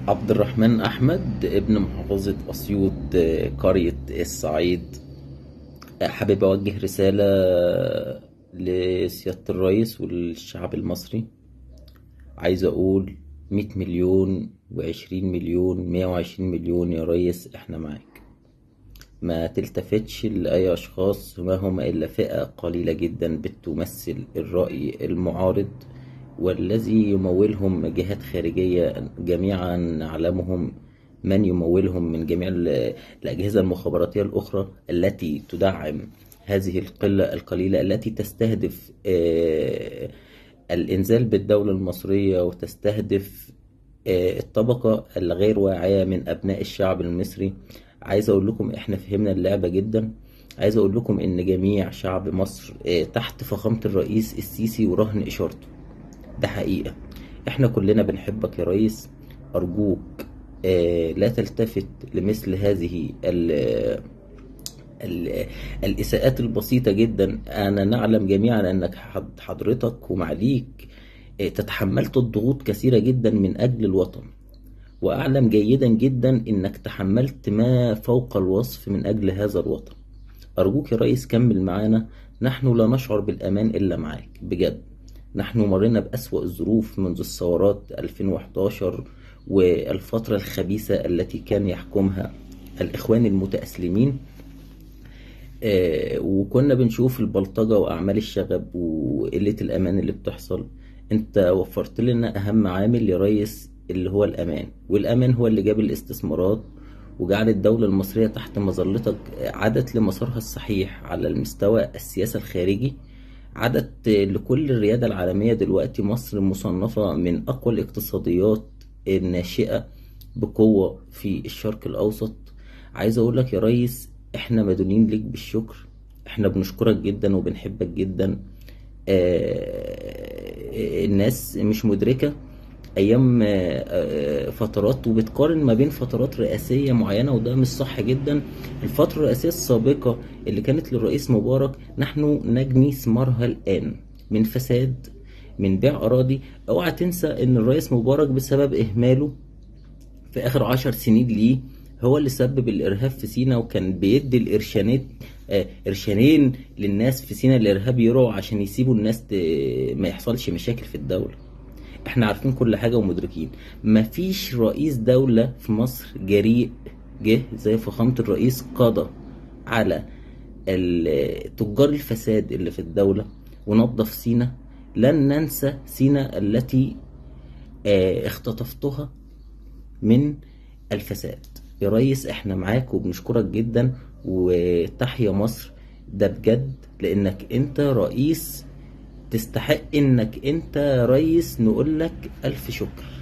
عبد الرحمن أحمد ابن محافظة أسيوط آه، قرية الصعيد آه، حابب أوجه رسالة لسيادة الرئيس والشعب المصري عايز أقول مية مليون وعشرين مليون مية وعشرين مليون يا ريس إحنا معاك ما تلتفتش لأي أشخاص ما هم إلا فئة قليلة جدا بتمثل الرأي المعارض والذي يمولهم جهات خارجية جميعا نعلمهم من يمولهم من جميع ال- الأجهزة المخابراتية الأخرى التي تدعم هذه القلة القليلة التي تستهدف آه، الإنزال بالدولة المصرية وتستهدف آه، الطبقة الغير واعية من أبناء الشعب المصري عايز أقول لكم إحنا فهمنا اللعبة جدا عايز أقول لكم إن جميع شعب مصر آه، تحت فخامة الرئيس السيسي ورهن إشارته ده حقيقة احنا كلنا بنحبك يا ريس ارجوك آه لا تلتفت لمثل هذه ال ال الإساءات البسيطة جدا أنا نعلم جميعا أنك حض- حضرتك ومعليك آه، تتحملت الضغوط كثيرة جدا من أجل الوطن وأعلم جيدا جدا أنك تحملت ما فوق الوصف من أجل هذا الوطن أرجوك يا ريس كمل معانا نحن لا نشعر بالأمان إلا معاك بجد نحن مرينا بأسوأ الظروف منذ الثورات 2011 والفترة الخبيثة التي كان يحكمها الإخوان المتأسلمين آه، وكنا بنشوف البلطجة وأعمال الشغب وقلة الأمان اللي بتحصل أنت وفرت لنا أهم عامل يا ريس اللي هو الأمان والأمان هو اللي جاب الاستثمارات وجعل الدولة المصرية تحت مظلتك عادت لمسارها الصحيح على المستوى السياسة الخارجي عادت لكل الريادة العالمية دلوقتي مصر مصنفة من أقوى الاقتصاديات الناشئة بقوة في الشرق الأوسط عايز أقول لك يا ريس إحنا مديونين ليك بالشكر إحنا بنشكرك جدا وبنحبك جدا آه، الناس مش مدركة أيام آه، آه، فترات وبتقارن ما بين فترات رئاسية معينة وده مش صح جدا الفترة الرئاسية السابقة اللي كانت للرئيس مبارك نحن نجني ثمارها الآن من فساد من بيع أراضي اوعى تنسى إن الرئيس مبارك بسبب إهماله في آخر عشر سنين ليه هو اللي سبب الإرهاب في سينا وكان بيدي الإرشانات آه، إرشانين للناس في سينا الإرهاب يروعوا عشان يسيبوا الناس ت... ما يحصلش مشاكل في الدولة احنا عارفين كل حاجة ومدركين مفيش رئيس دولة في مصر جريء جه زي فخامة الرئيس قضى على ال- تجار الفساد اللي في الدولة ونظف سينا لن ننسى سينا التي آه، اختطفتها من الفساد يا ريس احنا معاك وبنشكرك جدا وتحيا مصر ده بجد لانك انت رئيس تستحق انك انت ريس نقول لك الف شكر